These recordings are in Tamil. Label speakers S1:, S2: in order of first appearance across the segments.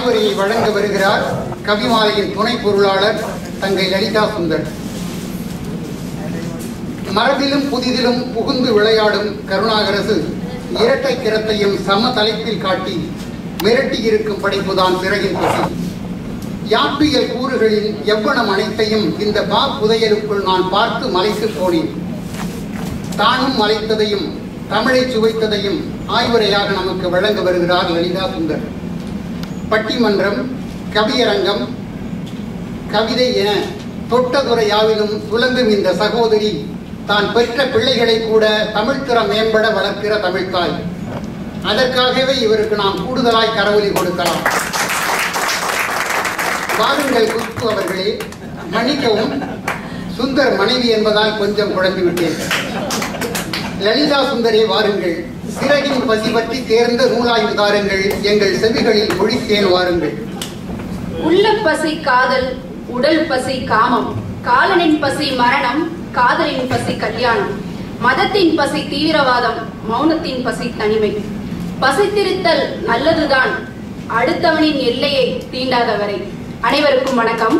S1: ஆய்வுரையை வழங்க வருகிறார் கவிமாலையின் துணை பொருளாளர் தங்கை லலிதா சுந்தர் மரபிலும் புதிதிலும் புகுந்து விளையாடும் கருணாகரசு இரட்டை திறத்தையும் சம தலைப்பில் காட்டி மிரட்டியிருக்கும் படைப்புதான் சிறகின் பசி யாப்பியல் கூறுகளின் எவ்வளம் அனைத்தையும் இந்த பா புதையலுக்குள் நான் பார்த்து மலைத்து போனேன் தானும் மலைத்ததையும் தமிழை சுவைத்ததையும் ஆய்வுரையாக நமக்கு வழங்க வருகிறார் லலிதா சுந்தர் பட்டிமன்றம் கவியரங்கம் கவிதை என தொட்டதுறை யாவிலும் துலங்கும் இந்த சகோதரி தான் பெற்ற பிள்ளைகளை கூட தமிழ் திறம் மேம்பட வளர்க்கிற தமிழ்த்தாய் அதற்காகவே இவருக்கு நாம் கூடுதலாய் கரவொலி கொடுக்கலாம் வாருங்கள் குஷ்பு அவர்களே மன்னிக்கவும் சுந்தர் மனைவி என்பதால் கொஞ்சம் குழம்பி விட்டேன் லலிதா சுந்தரே வாருங்கள் சிறகின் பசி பற்றி தேர்ந்த நூலாய்வு தாருங்கள் எங்கள் செவிகளில் மொழித்தேன் வாருங்கள்
S2: உள்ள பசி காதல் உடல் பசி காமம் காலனின் பசி மரணம் காதலின் பசி கல்யாணம் மதத்தின் பசி தீவிரவாதம் மௌனத்தின் பசி தனிமை பசித்திருத்தல் நல்லதுதான் அடுத்தவனின் எல்லையை தீண்டாதவரை அனைவருக்கும் வணக்கம்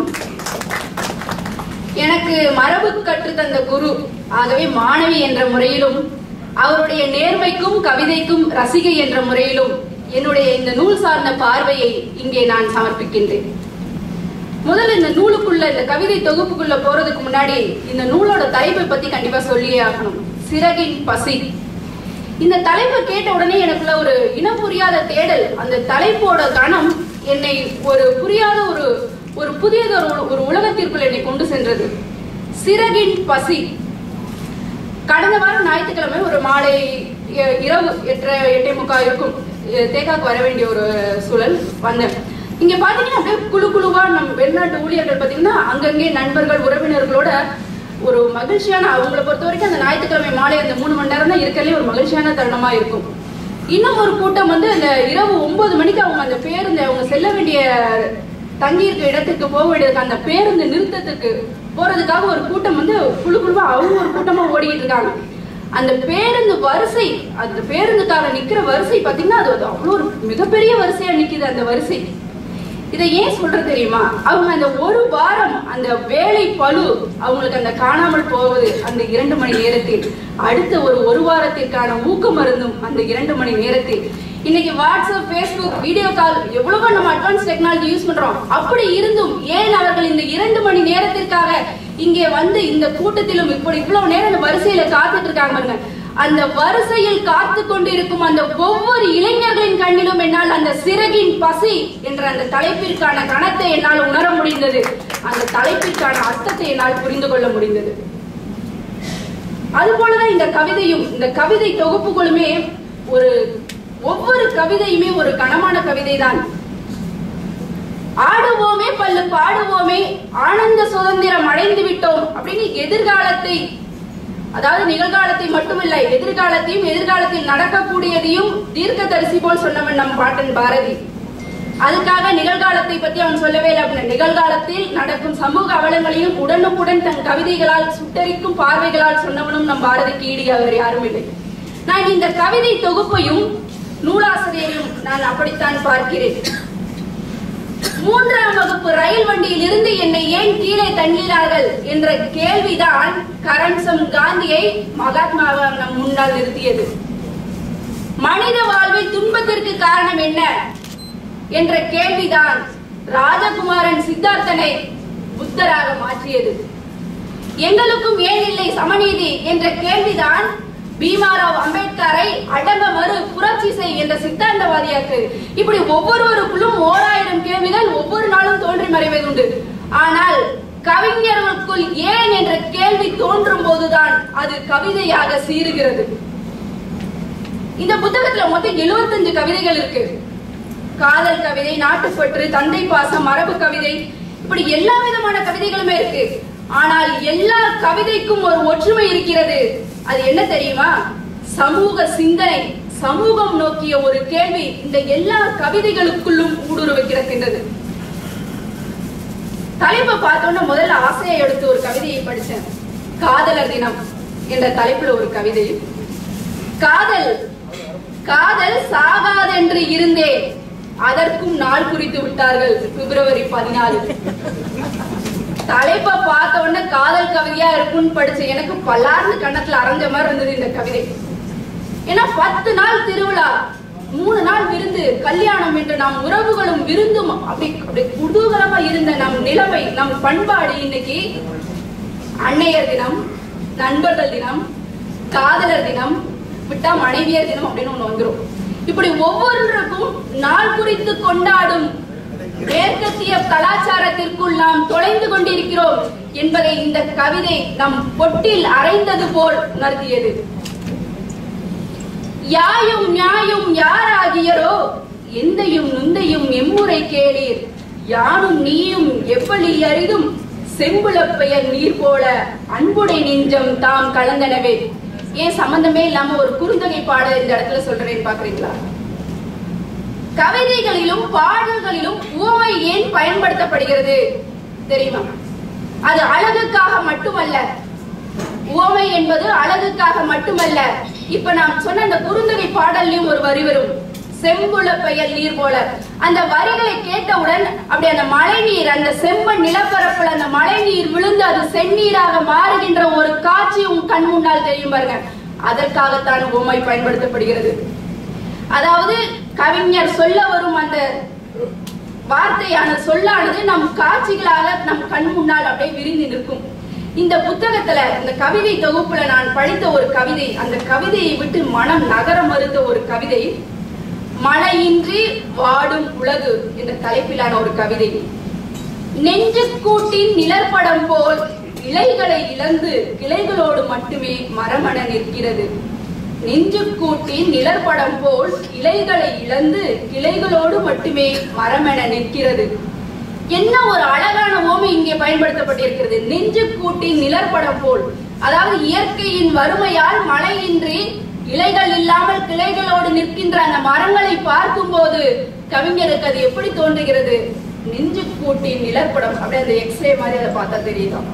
S2: எனக்கு மரபு கற்றுத்தந்த குரு ஆகவே மாணவி என்ற முறையிலும் அவருடைய நேர்மைக்கும் கவிதைக்கும் ரசிகை என்ற முறையிலும் என்னுடைய இந்த நூல் சார்ந்த பார்வையை இங்கே நான் சமர்ப்பிக்கின்றேன் முதல்ல இந்த நூலுக்குள்ள இந்த கவிதை தொகுப்புக்குள்ள போறதுக்கு முன்னாடி இந்த நூலோட தலைப்பை பத்தி கண்டிப்பா சொல்லியே ஆகணும் சிறகின் பசி இந்த தலைப்பை கேட்ட உடனே எனக்குள்ள ஒரு இனம் புரியாத தேடல் அந்த தலைப்போட கணம் என்னை ஒரு புரியாத ஒரு ஒரு புதியதொரு ஒரு உலகத்திற்குள் என்னை கொண்டு சென்றது சிறகின் பசி கடந்த வாரம் ஞாயிற்றுக்கிழமை ஒரு மாலை இ- இரவு எட்டரை எட்டே முக்கா இருக்கும் எ- தேகாக்கு வர வேண்டிய ஒரு சூழல் வந்தேன் இங்க பாத்தீங்கன்னா அப்படியே குழு குழுவா நம்ம வெளிநாட்டு ஊழியர்கள் பாத்தீங்கன்னா அங்கங்கே நண்பர்கள் உறவினர்களோட ஒரு மகிழ்ச்சியான அவங்கள பொறுத்த வரைக்கும் அந்த ஞாயிற்றுக்கிழமை மாலை அந்த மூணு மணி நேரம் தான் இருக்கலே ஒரு மகிழ்ச்சியான தருணமா இருக்கும் இன்னும் ஒரு கூட்டம் வந்து அந்த இரவு ஒன்பது மணிக்கு அவங்க அந்த பேருந்து அவங்க செல்ல வேண்டிய தங்கி இருக்க இடத்துக்கு போக வேண்டியதுக்கு அந்த பேருந்து நிறுத்தத்துக்கு போறதுக்காக ஒரு கூட்டம் வந்து குழு குழுவா அவங்க ஒரு கூட்டமா ஓடிக்கிட்டு இருக்காங்க அந்த பேருந்து வரிசை அந்த பேருந்துக்காக நிக்கிற வரிசை பாத்தீங்கன்னா அது அது அவ்வளோ ஒரு மிகப்பெரிய வரிசையா நிக்குது அந்த வரிசை இதை ஏன் சொல்றது தெரியுமா அவங்க அந்த ஒரு வாரம் அந்த வேலை பளு அவங்களுக்கு அந்த காணாமல் போவது அந்த இரண்டு மணி நேரத்தில் அடுத்த ஒரு ஒரு வாரத்திற்கான ஊக்க மருந்தும் அந்த இரண்டு மணி நேரத்தில் இன்னைக்கு வாட்ஸ்அப் ஃபேஸ்புக் வீடியோ கால் எவ்வளவோ நம்ம அட்வான்ஸ் டெக்னாலஜி யூஸ் பண்றோம் அப்படி இருந்தும் ஏன் அவர்கள் இந்த இரண்டு மணி நேரத்திற்காக இங்கே வந்து இந்த கூட்டத்திலும் இப்படி இவ்வளவு நேரம் இந்த வரிசையில காத்துட்டு இருக்காங்க பாருங்க அந்த வரிசையில் காத்து கொண்டிருக்கும் அந்த ஒவ்வொரு இளைஞர்களின் கண்ணிலும் என்னால் அந்த சிறகின் பசி என்ற அந்த தலைப்பிற்கான கணத்தை என்னால் உணர முடிந்தது அந்த தலைப்பிற்கான அர்த்தத்தை என்னால் புரிந்து கொள்ள முடிந்தது அதுபோலதான் இந்த கவிதையும் இந்த கவிதை தொகுப்புகளுமே ஒரு ஒவ்வொரு கவிதையுமே ஒரு கனமான கவிதை தான் ஆடுவோமே பல்லு பாடுவோமே ஆனந்த சுதந்திரம் அடைந்து விட்டோம் அப்படின்னு எதிர்காலத்தை அதாவது நிகழ்காலத்தை மட்டுமில்லை எதிர்காலத்தையும் எதிர்காலத்தில் நடக்கக்கூடியதையும் தீர்க்கதரிசி போல் சொன்னவன் நம் பாட்டன் பாரதி அதுக்காக நிகழ்காலத்தை பத்தி அவன் சொல்லவே இல்லை அப்படின்னா நிகழ்காலத்தில் நடக்கும் சமூக அவலங்களையும் உடனுக்குடன் தன் கவிதைகளால் சுட்டரிக்கும் பார்வைகளால் சொன்னவனும் நம் பாரதிக்கு ஈடு அவர் யாரும் இல்லை நான் இந்த கவிதை தொகுப்பையும் நூலாசிரியரையும் நான் அப்படித்தான் பார்க்கிறேன் மூன்றாம் வகுப்பு ரயில் வண்டியில் இருந்து என்னை ஏன் கீழே தள்ளினார்கள் என்ற கேள்விதான் கரம்சம் காந்தியை மகாத்மா நம் முன்னால் நிறுத்தியது மனித வாழ்வில் துன்பத்திற்கு காரணம் என்ன என்ற கேள்விதான் ராஜகுமாரன் சித்தார்த்தனை புத்தராக மாற்றியது எங்களுக்கும் ஏன் இல்லை சமநீதி என்ற கேள்விதான் பீமாராவ் அம்பேத்கரை அடங்க மறு புரட்சி செய் என்ற சித்தாந்தவாதியாக்கு இப்படி ஒவ்வொருவருக்குள்ளும் ஓராயிரம் கேள்விகள் ஒவ்வொரு நாளும் தோன்றி மறைவதுண்டு ஆனால் கவிஞர்களுக்குள் ஏன் என்ற கேள்வி தோன்றும் போதுதான் அது கவிதையாக சீருகிறது இந்த புத்தகத்துல மொத்தம் 75 கவிதைகள் இருக்கு காதல் கவிதை நாட்டுப்பற்று தந்தை பாசம் மரபு கவிதை இப்படி எல்லா விதமான கவிதைகளுமே இருக்கு ஆனால் எல்லா கவிதைக்கும் ஒரு ஒற்றுமை இருக்கிறது அது என்ன தெரியுமா சமூக சிந்தனை சமூகம் நோக்கிய ஒரு கேள்வி இந்த எல்லா கவிதைகளுக்குள்ளும் ஊடுருவ கிடக்கின்றது தலைப்பை பார்த்தோன்னா முதல்ல ஆசையை எடுத்து ஒரு கவிதையை படிச்சேன் காதலர் தினம் என்ற தலைப்புல ஒரு கவிதை காதல் காதல் சாகாதென்று இருந்தேன் அதற்கும் நாள் குறித்து விட்டார்கள் பிப்ரவரி பதினாலு தலைப்பை பார்த்த உடனே காதல் கவிதையா இருக்கும்னு படிச்ச எனக்கு பல்லார்னு கண்ணத்துல அரைஞ்ச மாதிரி இருந்தது இந்த கவிதை ஏன்னா பத்து நாள் திருவிழா மூணு நாள் விருந்து கல்யாணம் என்று நம் உறவுகளும் விருந்தும் அப்படி அப்படி குதூகலமா இருந்த நம் நிலைமை நம் பண்பாடு இன்னைக்கு அன்னையர் தினம் நண்பர்கள் தினம் காதலர் தினம் விட்டா மனைவியர் தினம் அப்படின்னு ஒண்ணு வந்துரும் இப்படி ஒவ்வொன்றுக்கும் நாள் குறித்து கொண்டாடும் மேற்கத்திய கலாச்சாரத்திற்குள் நாம் தொலைந்து கொண்டிருக்கிறோம் என்பதை இந்த கவிதை நம் பொட்டில் அரைந்தது போல் உணர்த்தியது யாயும் நியாயும் யாராகியரோ எந்தையும் நுந்தையும் எம்முறை கேளீர் யானும் நீயும் எவ்வளி அரிதும் செம்புல பெயர் நீர் போல அன்புடை நெஞ்சம் தாம் கலந்தனவே ஏன் சம்பந்தமே இல்லாம ஒரு குறுந்தொகை பாடல் இந்த இடத்துல சொல்றேன் பாக்குறீங்களா கவிதைகளிலும் பாடல்களிலும் உவமை ஏன் பயன்படுத்தப்படுகிறது தெரியுமா அது அழகுக்காக மட்டுமல்ல உவமை என்பது அழகுக்காக மட்டுமல்ல இப்ப நாம் சொன்ன அந்த குறுந்தொகை பாடல்லையும் ஒரு வரி வரும் செம்புல பெயர் நீர் போல அந்த வரிகளை கேட்டவுடன் அப்படி அந்த மழை நீர் அந்த செம்பன் நிலப்பரப்புல அந்த மழை நீர் விழுந்து அது செந்நீராக மாறுகின்ற ஒரு காட்சி உன் கண் முன்னால் தெரியும் பாருங்க அதற்காகத்தான் உவமை பயன்படுத்தப்படுகிறது அதாவது கவிஞர் சொல்ல வரும் அந்த வார்த்தையான சொல்லானது நம் காட்சிகளாக நம் கண் முன்னால் அப்படியே விரிந்து நிற்கும் இந்த புத்தகத்துல இந்த கவிதை தொகுப்புல நான் படித்த ஒரு கவிதை அந்த கவிதையை விட்டு மனம் நகர மறுத்த ஒரு கவிதை மழையின்றி வாடும் உலகு என்ற தலைப்பிலான ஒரு கவிதை நெஞ்சுக்கூட்டின் நிழற்படம் போல் இலைகளை இழந்து கிளைகளோடு மட்டுமே மரமண நிற்கிறது நெஞ்சுக்கூட்டின் நிழற்படம் போல் இலைகளை இழந்து கிளைகளோடு மட்டுமே மரமென நிற்கிறது என்ன ஒரு அழகான ஓமை இங்கே பயன்படுத்தப்பட்டிருக்கிறது நெஞ்சுக்கூட்டின் நிழற்படம் போல் அதாவது இயற்கையின் வறுமையால் மழையின்றி இலைகள் இல்லாமல் கிளைகளோடு நிற்கின்ற அந்த மரங்களை பார்க்கும்போது கவிஞருக்கு அது எப்படி தோன்றுகிறது நெஞ்சுக்கூட்டின் நிழற்படம் அப்படியே அந்த எக்ஸ்ரே மாதிரி அதை பார்த்தா தெரியுதாம்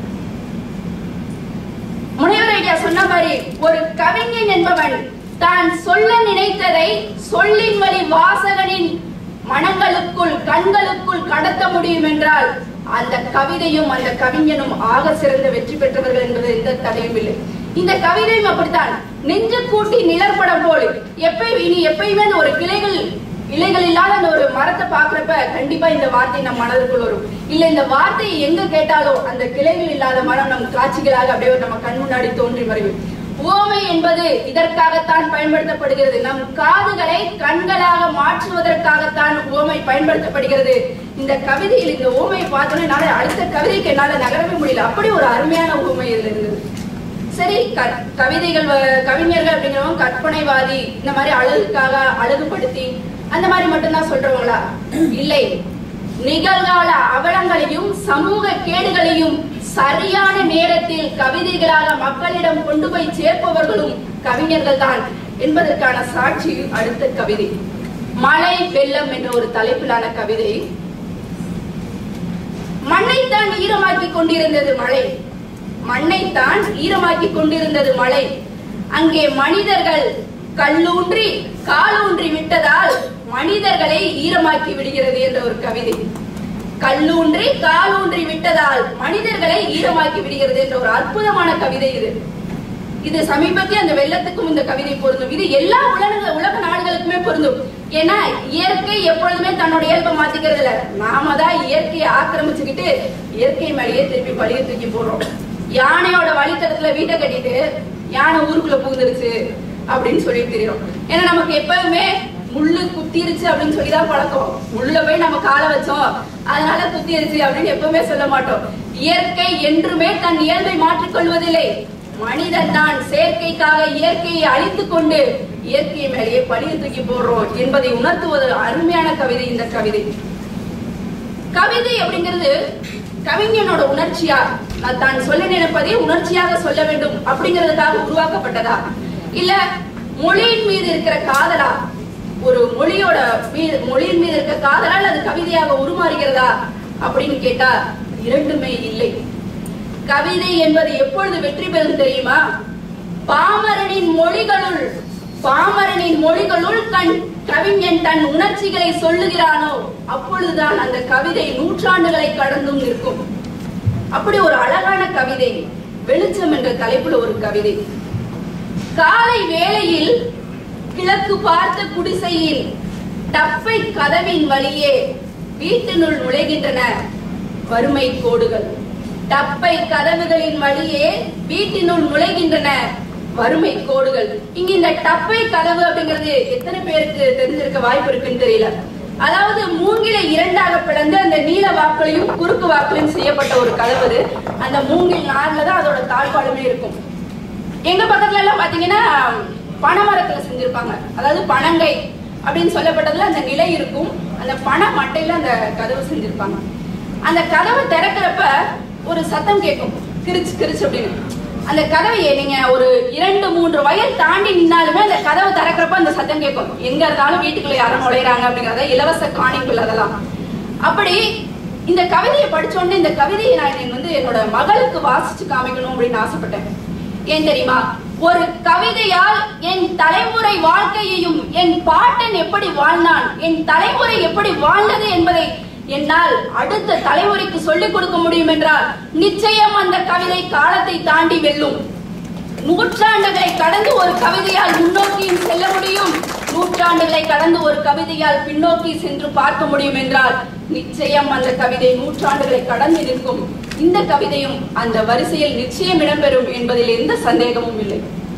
S2: முனைவர் ஐயா சொன்ன மாதிரி ஒரு கவிஞன் என்பவன் தான் சொல்ல நினைத்ததை சொல்லின் வழி வாசகனின் மனங்களுக்குள் கண்களுக்குள் கடத்த முடியும் என்றால் அந்த கவிதையும் அந்த கவிஞனும் ஆக சிறந்த வெற்றி பெற்றவர்கள் என்பது எந்த தடையும் இல்லை இந்த கவிதையும் அப்படித்தான் நெஞ்சு கூட்டி நிழற்படம் போல் எப்ப இனி எப்பயுமே அந்த ஒரு கிளைகள் இலைகள் இல்லாத அந்த ஒரு மரத்தை பாக்குறப்ப கண்டிப்பா இந்த வார்த்தை நம் மனதுக்குள் வரும் இல்ல இந்த வார்த்தையை எங்க கேட்டாலும் அந்த கிளைகள் இல்லாத மரம் நம் காட்சிகளாக அப்படியே நம்ம கண் முன்னாடி தோன்றி மறையும் உவமை என்பது இதற்காகத்தான் பயன்படுத்தப்படுகிறது நம் காதுகளை கண்களாக மாற்றுவதற்காகத்தான் உவமை பயன்படுத்தப்படுகிறது இந்த கவிதையில் இந்த உவமையை பார்த்தோன்னே என்னால அடுத்த கவிதைக்கு என்னால நகரவே முடியல அப்படி ஒரு அருமையான உவமை இதுல இருந்தது சரி க- கவிதைகள் வ- கவிஞர்கள் அப்படிங்கிறவங்க கற்பனைவாதி இந்த மாதிரி அழகுக்காக அழகுபடுத்தி அந்த மாதிரி மட்டும்தான் சொல்றவங்களா இல்லை நிகழ்கால அவலங்களையும் சமூக கேடுகளையும் சரியான நேரத்தில் கவிதைகளாக மக்களிடம் கொண்டு போய் சேர்ப்பவர்களும் கவிஞர்கள் தான் என்பதற்கான சாட்சி அடுத்த கவிதை மழை வெள்ளம் என்ற ஒரு தலைப்பிலான கவிதை மண்ணைத்தான் ஈரமாக்கி கொண்டிருந்தது மழை மண்ணைத்தான் ஈரமாக்கி கொண்டிருந்தது மழை அங்கே மனிதர்கள் கல்லூன்றி காலூன்றி விட்டதால் மனிதர்களை ஈரமாக்கி விடுகிறது என்ற ஒரு கவிதை கல்லூன்றி காலூன்றி விட்டதால் மனிதர்களை ஈரமாக்கி விடுகிறது என்ற ஒரு அற்புதமான கவிதை இது இது சமீபத்திய அந்த வெள்ளத்துக்கும் இந்த கவிதை பொருந்தும் இது எல்லா உலக உலக நாடுகளுக்குமே பொருந்தும் ஏன்னா இயற்கை எப்பொழுதுமே தன்னோட இயல்பை மாத்திக்கிறது இல்ல நாம தான் இயற்கையை ஆக்கிரமிச்சுக்கிட்டு இயற்கை மேலேயே திருப்பி பழிய தூக்கி போடுறோம் யானையோட வழித்தடத்துல வீட்டை கட்டிட்டு யானை ஊருக்குள்ள புகுந்துருச்சு அப்படின்னு சொல்லிட்டு தெரியும் ஏன்னா நமக்கு எப்பவுமே முள்ளு குத்திருச்சு அப்படின்னு சொல்லி தான் பழக்கம் முள்ள போய் நம்ம காலை வச்சோம் அதனால குத்திருச்சு அப்படின்னு எப்பவுமே சொல்ல மாட்டோம் இயற்கை என்றுமே தன் இயல்பை மாற்றிக் கொள்வதில்லை மனிதன் தான் செயற்கைக்காக இயற்கையை அழித்துக் கொண்டு இயற்கை மேலேயே பழிய தூக்கி போடுறோம் என்பதை உணர்த்துவது அருமையான கவிதை இந்த கவிதை கவிதை அப்படிங்கிறது கவிஞனோட உணர்ச்சியா நான் தான் சொல்ல நினைப்பதை உணர்ச்சியாக சொல்ல வேண்டும் அப்படிங்கிறதுக்காக உருவாக்கப்பட்டதா இல்ல மொழியின் மீது இருக்கிற காதலா ஒரு மொழியோட மீது மொழியின் மீது இருக்க காதலால் அது கவிதையாக உருமாறுகிறதா அப்படின்னு கேட்டா இரண்டுமே இல்லை கவிதை என்பது எப்பொழுது வெற்றி பெறும் தெரியுமா பாமரனின் மொழிகளுள் பாமரனின் மொழிகளுள் கண் கவிஞன் தன் உணர்ச்சிகளை சொல்லுகிறானோ அப்பொழுதுதான் அந்த கவிதை நூற்றாண்டுகளை கடந்தும் நிற்கும் அப்படி ஒரு அழகான கவிதை வெளிச்சம் என்ற தலைப்புல ஒரு கவிதை காலை வேளையில் கிழக்கு பார்த்த குடிசையில் டப்பை கதவின் வழியே வீட்டினுள் நுழைகின்றன வறுமை கோடுகள் டப்பை கதவுகளின் வழியே வீட்டினுள் நுழைகின்றன வறுமை கோடுகள் இங்க இந்த டப்பை கதவு அப்படிங்கிறது எத்தனை பேருக்கு தெரிஞ்சிருக்க வாய்ப்பு இருக்குன்னு தெரியல அதாவது மூங்கிலை இரண்டாக பிளந்து அந்த நீல வாக்குலையும் குறுக்கு வாக்குலையும் செய்யப்பட்ட ஒரு கதவு அது. அந்த மூங்கில் நார்ல தான் அதோட தாழ்பாடுமே இருக்கும் எங்க பக்கத்துல எல்லாம் பாத்தீங்கன்னா பனைமரத்துல செஞ்சிருப்பாங்க அதாவது பனங்கை அப்படின்னு சொல்லப்பட்டதுல அந்த நிலை இருக்கும் அந்த பனை மட்டையில அந்த கதவு செஞ்சிருப்பாங்க அந்த கதவை திறக்கிறப்ப ஒரு சத்தம் கேட்கும் கிரிச்சு கிரிச்சு அப்படின்னு அந்த கதவை நீங்க ஒரு இரண்டு மூன்று வயல் தாண்டி நின்னாலுமே அந்த கதவை திறக்கிறப்ப அந்த சத்தம் கேட்கும் எங்க இருந்தாலும் வீட்டுக்குள்ள யாரும் நுழையிறாங்க அப்படிங்கறத இலவச காணிக்குள்ள அதெல்லாம் அப்படி இந்த கவிதையை படிச்ச உடனே இந்த கவிதையை நான் எனக்கு வந்து என்னோட மகளுக்கு வாசிச்சு காமிக்கணும் அப்படின்னு ஆசைப்பட்டேன் ஏன் தெரியுமா ஒரு கவிதையால் என் தலைமுறை வாழ்க்கையையும் என் பாட்டன் எப்படி வாழ்ந்தான் என் தலைமுறை எப்படி வாழ்ந்தது என்பதை என்னால் அடுத்த தலைமுறைக்கு சொல்லிக் கொடுக்க முடியும் என்றால் நிச்சயம் அந்த கவிதை காலத்தை தாண்டி வெல்லும் நூற்றாண்டுகளை கடந்து ஒரு கவிதையால் முன்னோக்கியும் செல்ல முடியும் நூற்றாண்டுகளை கடந்து ஒரு கவிதையால் பின்னோக்கி சென்று பார்க்க முடியும் என்றால் நிச்சயம் அந்த கவிதை நூற்றாண்டுகளை கடந்து நிற்கும் இந்த கவிதையும் அந்த வரிசையில் நிச்சயம் இடம்பெறும் என்பதில் எந்த சந்தேகமும் இல்லை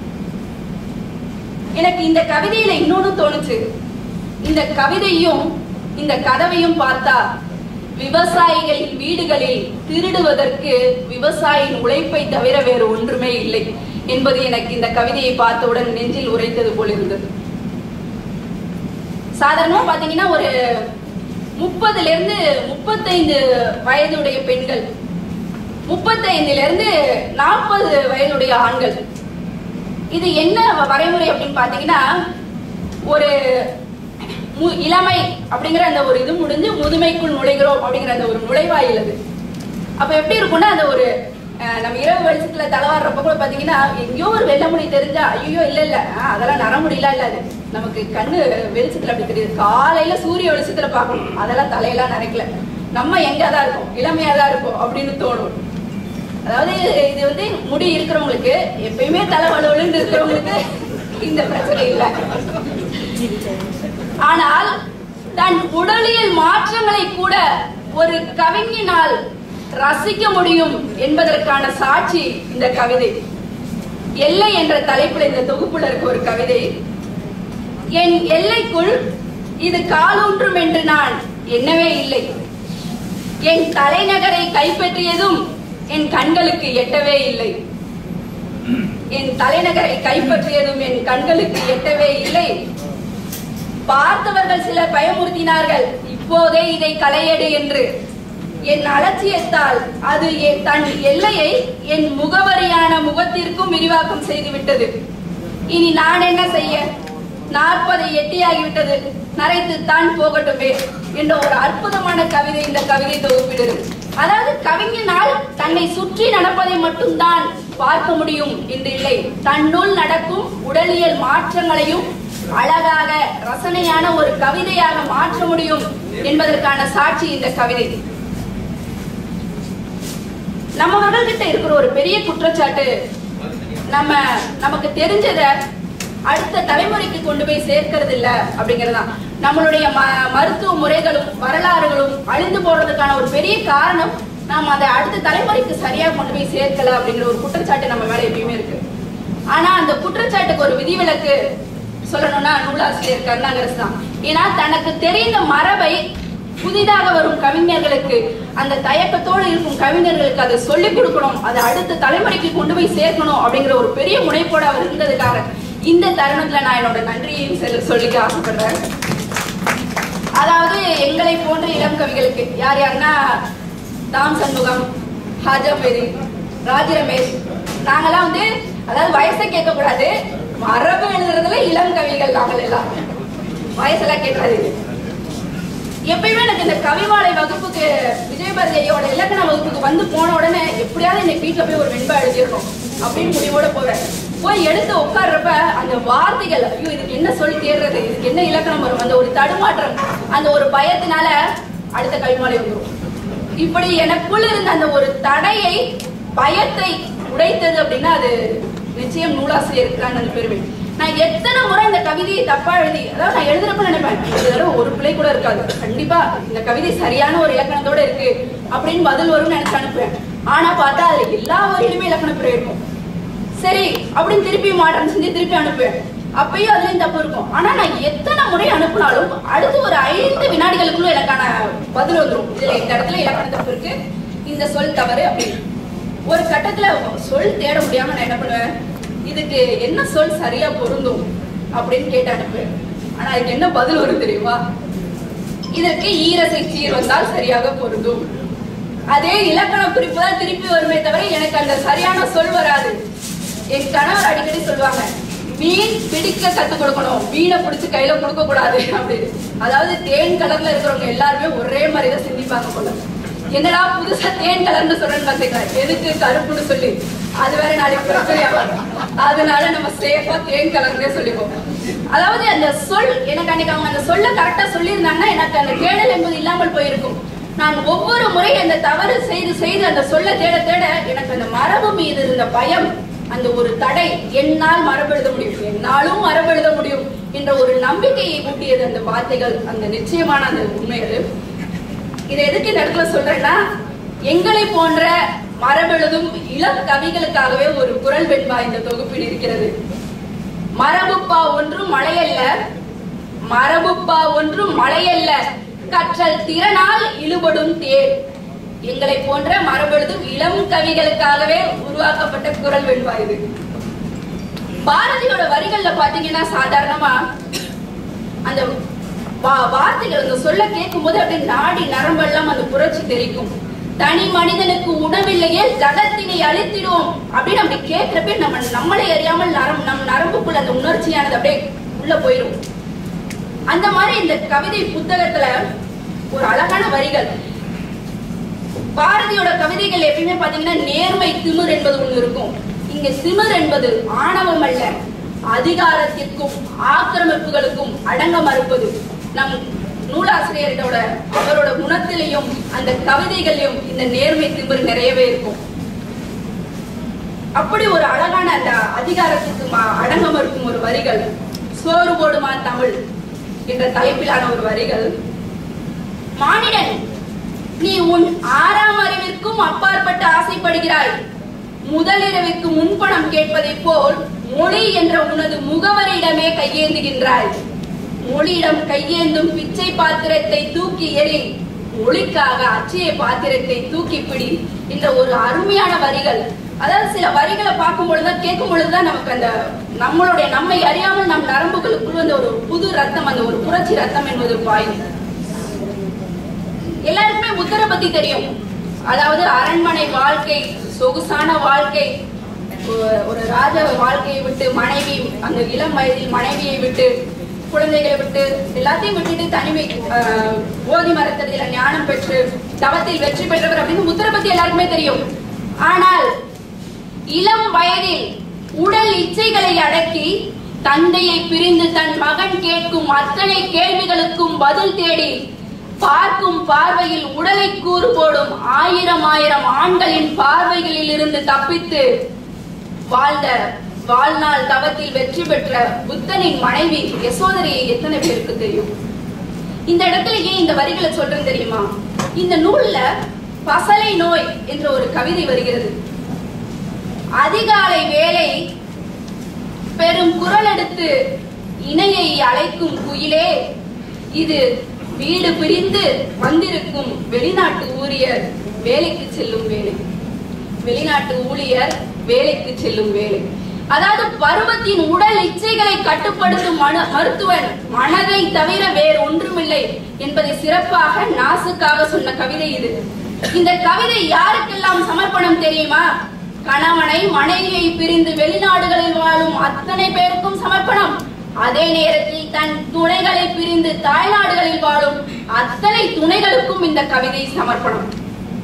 S2: எனக்கு இந்த கவிதையில இன்னொன்னு தோணுச்சு இந்த கவிதையும் இந்த கதவையும் பார்த்தா விவசாயிகளின் வீடுகளில் திருடுவதற்கு விவசாயியின் உழைப்பை தவிர வேறு ஒன்றுமே இல்லை என்பது எனக்கு இந்த கவிதையை பார்த்தவுடன் நெஞ்சில் உரைத்தது போல் இருந்தது சாதாரணமா பாத்தீங்கன்னா ஒரு முப்பதுல இருந்து முப்பத்தைந்து வயதுடைய பெண்கள் முப்பத்தைந்துல இருந்து நாற்பது வயதுடைய ஆண்கள் இது என்ன வரைமுறை அப்படின்னு பாத்தீங்கன்னா ஒரு மு- இளமை அப்படிங்கிற அந்த ஒரு இது முடிஞ்சு முதுமைக்குள் நுழைகிறோம் அப்படிங்கிற அந்த ஒரு நுழைவாயில் அது அப்ப எப்படி இருக்கும்னா அந்த ஒரு அஹ், நம்ம இரவு வெளிச்சத்துல தலைவாடுறப்ப கூட பாத்தீங்கன்னா எங்கேயோ ஒரு வெள்ளமுடி தெரிஞ்சா ஐயோ இல்ல இல்ல அஹ், அதெல்லாம் நரமுடிலாம் இல்ல அது நமக்கு கண்ணு வெளிச்சத்துல அப்படி தெரியுது காலையில சூரிய வெளிச்சத்துல பார்க்கணும் அதெல்லாம் தலையெல்லாம் நினைக்கல நம்ம எங்க தான் இருக்கோம் இளமையா தான் இருக்கோம் அப்படின்னு தோணும் அதாவது இது வந்து முடி இருக்கிறவங்களுக்கு எப்பயுமே தலை வலுவலுன்னு இருக்கிறவங்களுக்கு இந்த பிரச்சனை இல்லை ஆனால் தன் உடலியல் மாற்றங்களை கூட ஒரு கவிஞனால் ரசிக்க முடியும் என்பதற்கான சாட்சி இந்த கவிதை எல்லை என்ற தலைப்புல இந்த தொகுப்புல இருக்க ஒரு கவிதை என் எல்லைக்குள் இது காலூன்றும் என்று நான் எண்ணவே இல்லை என் தலைநகரை கைப்பற்றியதும் என் கண்களுக்கு எட்டவே இல்லை என் தலைநகரை கைப்பற்றியதும் என் கண்களுக்கு எட்டவே இல்லை பார்த்தவர்கள் சிலர் பயமுறுத்தினார்கள் இப்போதே இதை களையடு என்று என் அலட்சியத்தால் அது என் தன் எல்லையை என் முகவரியான முகத்திற்கும் விரிவாக்கம் செய்துவிட்டது இனி நான் என்ன செய்ய நாற்பது எட்டியாகிவிட்டது நரைத்து தான் போகட்டுமே என்ற ஒரு அற்புதமான கவிதை இந்த கவிதை தொகுப்பிடுது அதாவது கவிஞனால் தன்னை சுற்றி நடப்பதை மட்டும்தான் பார்க்க முடியும் என்று இல்லை தன்னுள் நடக்கும் உடலியல் மாற்றங்களையும் அழகாக ரசனையான ஒரு கவிதையாக மாற்ற முடியும் என்பதற்கான சாட்சி இந்த கவிதை நம்மவர்கள்கிட்ட இருக்கிற ஒரு பெரிய குற்றச்சாட்டு நம்ம நமக்கு தெரிஞ்சத அடுத்த தலைமுறைக்கு கொண்டு போய் சேர்க்கிறது இல்ல அப்படிங்கறதுதான் நம்மளுடைய ம- மருத்துவ முறைகளும் வரலாறுகளும் அழிந்து போறதுக்கான ஒரு பெரிய காரணம் நாம் அதை அடுத்த தலைமுறைக்கு சரியா கொண்டு போய் சேர்க்கல அப்படிங்கிற ஒரு குற்றச்சாட்டு நம்ம மேல எப்பயுமே இருக்கு ஆனா அந்த குற்றச்சாட்டுக்கு ஒரு விதிவிலக்கு சொல்லணும்னா நூலாசிரியர் கருணாகரசு தான் ஏன்னா தனக்கு தெரிந்த மரபை புதிதாக வரும் கவிஞர்களுக்கு அந்த தயக்கத்தோடு இருக்கும் கவிஞர்களுக்கு அதை சொல்லிக் கொடுக்கணும் அதை அடுத்த தலைமுறைக்கு கொண்டு போய் சேர்க்கணும் அப்படிங்கிற ஒரு பெரிய முனைப்போடு அவர் இருந்ததுக்காக இந்த தருணத்துல நான் என்னோட நன்றியையும் செல்ல சொல்லிக்க ஆசைப்படுறேன் அதாவது எங்களை போன்ற இளம் கவிகளுக்கு யார் யாருன்னா தாம் சண்முகம் ஹாஜாபேரி ராஜ ரமேஷ் நாங்கெல்லாம் வந்து அதாவது வயசை கேட்கக்கூடாது மரபு எழுதுறதுல இளம் கவிகள் நாங்கள் எல்லாம் வயசெல்லாம் கேட்காது எப்பயுமே எனக்கு இந்த கவிமாலை வகுப்புக்கு விஜயபாரதியோட இலக்கண வகுப்புக்கு வந்து போன உடனே எப்படியாவது இன்னைக்கு வீட்டுல போய் ஒரு வெண்பா எழுதிடணும் அப்படின்னு முடிவோட போவேன் போய் எடுத்து உட்கார்றப்ப அந்த வார்த்தைகள் ஐயோ இதுக்கு என்ன சொல்லி தேடுறது இதுக்கு என்ன இலக்கணம் வரும் அந்த ஒரு தடுமாற்றம் அந்த ஒரு பயத்தினால அடுத்த கவிமாலை வந்துரும் இப்படி எனக்குள்ள இருந்த அந்த ஒரு தடையை பயத்தை உடைத்தது அப்படின்னா அது நிச்சயம் நூலாசிரியருக்கு தான் அந்த பெருமை நான் எத்தனை முறை இந்த கவிதையை தப்பா எழுதி அதாவது நான் எழுதுறப்ப நினைப்பேன் இந்த தடவை ஒரு பிழை கூட இருக்காது கண்டிப்பா இந்த கவிதை சரியான ஒரு இலக்கணத்தோட இருக்கு அப்படின்னு பதில் வரும்னு நினைச்சு அனுப்புவேன் ஆனா பார்த்தா அதுல எல்லா வரியிலுமே இலக்கண பிழை இருக்கும் சரி அப்படின்னு திருப்பி மாற்றம் செஞ்சு திருப்பி அனுப்புவேன் அப்பயும் அதுலயும் தப்பு இருக்கும் ஆனா நான் எத்தனை முறை அனுப்புனாலும் அடுத்து ஒரு ஐந்து வினாடிகளுக்குள்ள எனக்கான பதில் வந்துரும் இதுல இந்த இடத்துல இலக்கண தப்பு இருக்கு இந்த சொல் தவறு அப்படின்னு ஒரு கட்டத்துல சொல் தேட முடியாம நான் என்ன பண்ணுவேன் இதுக்கு என்ன சொல் சரியா பொருந்தும் அப்படின்னு கேட்டு அனுப்புவேன் ஆனா அதுக்கு என்ன பதில் வரும் தெரியுமா இதற்கு ஈரசை சீர் வந்தால் சரியாக பொருந்தும் அதே இலக்கண குறிப்பு தான் திருப்பி வருமே தவிர எனக்கு அந்த சரியான சொல் வராது என் கணவர் அடிக்கடி சொல்லுவாங்க மீன் பிடிக்க கத்து கொடுக்கணும் மீனை பிடிச்சு கையில கொடுக்க கூடாது அப்படின்னு அதாவது தேன் கலர்ல இருக்கிறவங்க எல்லாருமே ஒரே மாதிரி தான் சிந்திப்பாங்க போல என்னடா புதுசா தேன் கலர்னு சொல்றேன்னு பாத்தீங்களா எதுக்கு கருப்புன்னு சொல்லி அது வேற நாளைக்கு பிரச்சனையாகும் அதனால நம்ம சேஃபா தேன் கலர்னே சொல்லிப்போம் அதாவது அந்த சொல் எனக்கு அன்னைக்கு அவங்க அந்த சொல்ல கரெக்டா சொல்லியிருந்தாங்கன்னா எனக்கு அந்த தேடல் என்பது இல்லாமல் போயிருக்கும் நான் ஒவ்வொரு முறை அந்த தவறு செய்து செய்து அந்த சொல்ல தேட தேட எனக்கு அந்த மரபு மீது இருந்த பயம் அந்த ஒரு தடை என்னால் மரபெழுத முடியும் என்னாலும் மரபெழுத முடியும் என்ற ஒரு நம்பிக்கையை ஊட்டியது அந்த வார்த்தைகள் அந்த நிச்சயமான அந்த உண்மை அது இதை எதுக்கு இந்த இடத்துல சொல்றேன்னா எங்களை போன்ற மரபெழுதும் இளம் கவிகளுக்காகவே ஒரு குரல் வெண்பா இந்த தொகுப்பில் இருக்கிறது மரபுப்பா ஒன்றும் மழையல்ல மரபுப்பா ஒன்றும் மழையல்ல கற்றல் திறனால் இழுபடும் தேர் எங்களை போன்ற மரபெழுதும் இளம் கவிகளுக்காகவே உருவாக்கப்பட்ட குரல் வெண்பா இது பாரதியோட வரிகள்ல பாத்தீங்கன்னா சாதாரணமா அந்த வா- வார்த்தைகள் அந்த சொல்ல கேட்கும் போது அப்படியே நாடி நரம்பெல்லாம் அந்த புரட்சி தெரிக்கும் தனி மனிதனுக்கு உணவில்லையே ஜகத்தினை அழித்திடுவோம் அப்படின்னு அப்படி கேட்கிறப்ப நம்ம நம்மளை அறியாமல் நரம் நம் நரம்புக்குள்ள அந்த உணர்ச்சியானது அப்படியே உள்ள போயிடும் அந்த மாதிரி இந்த கவிதை புத்தகத்துல ஒரு அழகான வரிகள் பாரதியோட கவிதைகள் எப்பயுமே பாத்தீங்கன்னா நேர்மை திமிர் என்பது ஒண்ணு இருக்கும் இங்க திமிர் என்பது ஆணவம் அல்ல அதிகாரத்திற்கும் ஆக்கிரமிப்புகளுக்கும் அடங்க மறுப்பது நம் நூலாசிரியரோட அவரோட குணத்திலையும் அந்த கவிதைகளையும் இந்த நேர்மை திமிர் நிறையவே இருக்கும் அப்படி ஒரு அழகான அந்த அதிகாரத்துக்கு ம- அடங்க மறுக்கும் ஒரு வரிகள் சோறு போடுமா தமிழ் என்ற தலைப்பிலான ஒரு வரிகள் மானிடன் நீ உன் ஆறாம் அறிவிற்கும் அப்பாற்பட்டு ஆசைப்படுகிறாய் முதலிரவிற்கு முன்பணம் கேட்பதைப் போல் மொழி என்ற உனது முகவரியிடமே கையேந்துகின்றாய் மொழியிடம் கையேந்தும் பிச்சை பாத்திரத்தை தூக்கி எறி மொழிக்காக அச்சய பாத்திரத்தை தூக்கி பிடி என்ற ஒரு அருமையான வரிகள் அதாவது சில வரிகளை பார்க்கும் பொழுதுதான் கேட்கும் பொழுதுதான் நமக்கு அந்த நம்மளுடைய நம்மை அறியாமல் நம் நரம்புகளுக்குள் அந்த ஒரு புது ரத்தம் அந்த ஒரு புரட்சி ரத்தம் என்பது பாயும் எல்லாருக்குமே புத்தரை பத்தி தெரியும் அதாவது அரண்மனை வாழ்க்கை சொகுசான வாழ்க்கை ஒ- ஒரு ராஜ வாழ்க்கையை விட்டு மனைவி அந்த இளம் வயதில் மனைவியை விட்டு குழந்தைகளை விட்டு எல்லாத்தையும் விட்டுட்டு தனிமை ஆஹ், போதி மரத்தடியில ஞானம் பெற்று தவத்தில் வெற்றி பெற்றவர் அப்படின்னு புத்தரை பத்தி எல்லாருக்குமே தெரியும் ஆனால் இளம் வயதில் உடல் இச்சைகளை அடக்கி தந்தையை பிரிந்து தன் மகன் கேட்கும் அத்தனை கேள்விகளுக்கும் பதில் தேடி பார்க்கும் பார்வையில் உடலை கூறு போடும் ஆயிரம் ஆயிரம் ஆண்களின் பார்வைகளில் இருந்து தப்பித்து வாழ்ந்த வாழ்நாள் தவத்தில் வெற்றி பெற்ற புத்தனின் மனைவி யசோதரியை எத்தனை பேருக்கு தெரியும் இந்த இடத்துல ஏன் இந்த வரிகளை சொல்றேன் தெரியுமா இந்த நூல்ல பசலை நோய் என்ற ஒரு கவிதை வருகிறது அதிகாலை வேளை பெரும் குரல் எடுத்து இணையை அழைக்கும் குயிலே இது வீடு பிரிந்து வந்திருக்கும் வெளிநாட்டு ஊழியர் வேலைக்கு செல்லும் வேலை வெளிநாட்டு ஊழியர் வேலைக்கு செல்லும் வேலை அதாவது பருவத்தின் உடல் இச்சைகளை கட்டுப்படுத்தும் மனு- மருத்துவன் மனதை தவிர வேறு ஒன்றுமில்லை என்பதை சிறப்பாக நாசுக்காக சொன்ன கவிதை இது இந்த கவிதை யாருக்கெல்லாம் சமர்ப்பணம் தெரியுமா கணவனை மனைவியை பிரிந்து வெளிநாடுகளில் வாழும் அத்தனை பேருக்கும் சமர்ப்பணம் அதே நேரத்தில் தன் துணைகளை பிரிந்து தாய்நாடுகளில் வாழும் அத்தனை துணைகளுக்கும் இந்த கவிதை சமர்ப்பணம்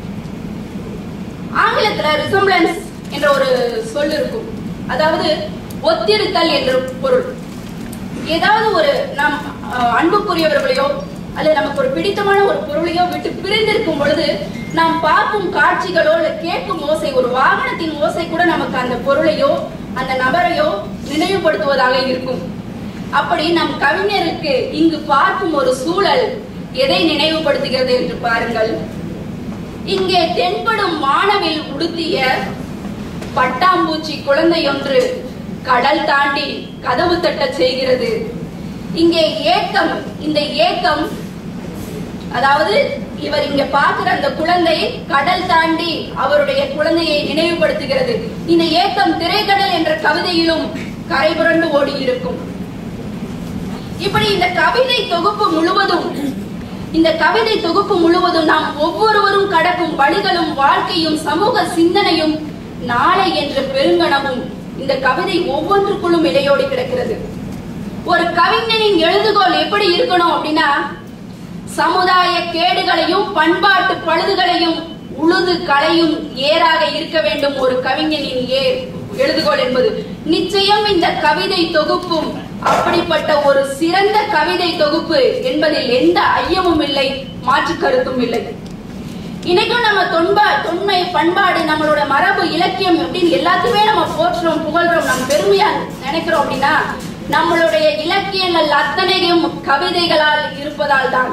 S2: ஆங்கிலத்துல ரிசம்பிளன்ஸ் என்ற ஒரு சொல் இருக்கும் அதாவது ஒத்திருத்தல் என்று பொருள் ஏதாவது ஒரு நாம் அஹ், அன்புக்குரியவர்களையோ அல்லது நமக்கு ஒரு பிடித்தமான ஒரு பொருளையோ விட்டு பிரிந்திருக்கும் பொழுது நாம் பார்க்கும் காட்சிகளோ இல்ல கேட்கும் ஓசை ஒரு வாகனத்தின் ஓசை கூட நமக்கு அந்த பொருளையோ அந்த நபரையோ நினைவுபடுத்துவதாக இருக்கும் அப்படி நம் கவிஞருக்கு இங்கு பார்க்கும் ஒரு சூழல் எதை நினைவுபடுத்துகிறது என்று பாருங்கள் இங்கே தென்படும் மானவில் உடுத்திய பட்டாம்பூச்சி குழந்தையொன்று கடல் தாண்டி கதவு தட்டச் செய்கிறது இங்கே ஏக்கம் இந்த ஏக்கம் அதாவது இவர் இங்க பார்க்கிற அந்த குழந்தை கடல் தாண்டி அவருடைய குழந்தையை நினைவுபடுத்துகிறது இந்த ஏக்கம் திரைக்கடல் என்ற கவிதையிலும் கரை புரண்டு ஓடி இருக்கும் இப்படி இந்த கவிதை தொகுப்பு முழுவதும் இந்த கவிதை தொகுப்பு முழுவதும் நாம் ஒவ்வொருவரும் கடக்கும் வழிகளும் வாழ்க்கையும் சமூக சிந்தனையும் நாளை என்ற பெருங்கனவும் இந்த கவிதை ஒவ்வொன்றுக்குள்ளும் இடையோடி கிடக்கிறது ஒரு கவிஞனின் எழுதுகோல் எப்படி இருக்கணும் அப்படின்னா சமுதாய கேடுகளையும் பண்பாட்டு பழுதுகளையும் உழுது களையும் ஏறாக இருக்க வேண்டும் ஒரு கவிஞனின் ஏர் எழுதுகோல் என்பது நிச்சயம் இந்த கவிதை தொகுப்பும் அப்படிப்பட்ட ஒரு சிறந்த கவிதை தொகுப்பு என்பதில் எந்த ஐயமும் இல்லை மாற்று கருத்தும் இல்லை இன்னைக்கும் நம்ம தொன்பா தொன்மை பண்பாடு நம்மளோட மரபு இலக்கியம் அப்படின்னு எல்லாத்தையுமே நம்ம போற்றுறோம் புகழ்றோம் நம்ம பெருமையா நினைக்கிறோம் அப்படின்னா நம்மளுடைய இலக்கியங்கள் அத்தனையும் கவிதைகளால் இருப்பதால் தான்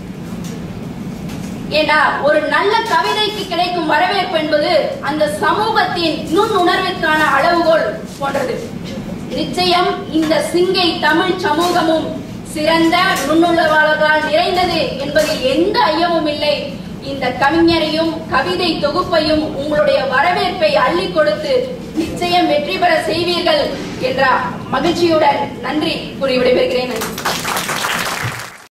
S2: ஏன்னா ஒரு நல்ல கவிதைக்கு கிடைக்கும் வரவேற்பு என்பது அந்த சமூகத்தின் நுண் உணர்விற்கான அளவுகோல் போன்றது நிச்சயம் இந்த சிங்கை தமிழ் சமூகமும் சிறந்த நுண்ணுணர்வாளர்களால் நிறைந்தது என்பதில் எந்த ஐயமும் இல்லை இந்த கவிஞரையும் கவிதை தொகுப்பையும் உங்களுடைய வரவேற்பை அள்ளி கொடுத்து நிச்சயம் வெற்றி பெற செய்வீர்கள் என்ற மகிழ்ச்சியுடன் நன்றி கூறி விடைபெறுகிறேன் நன்றி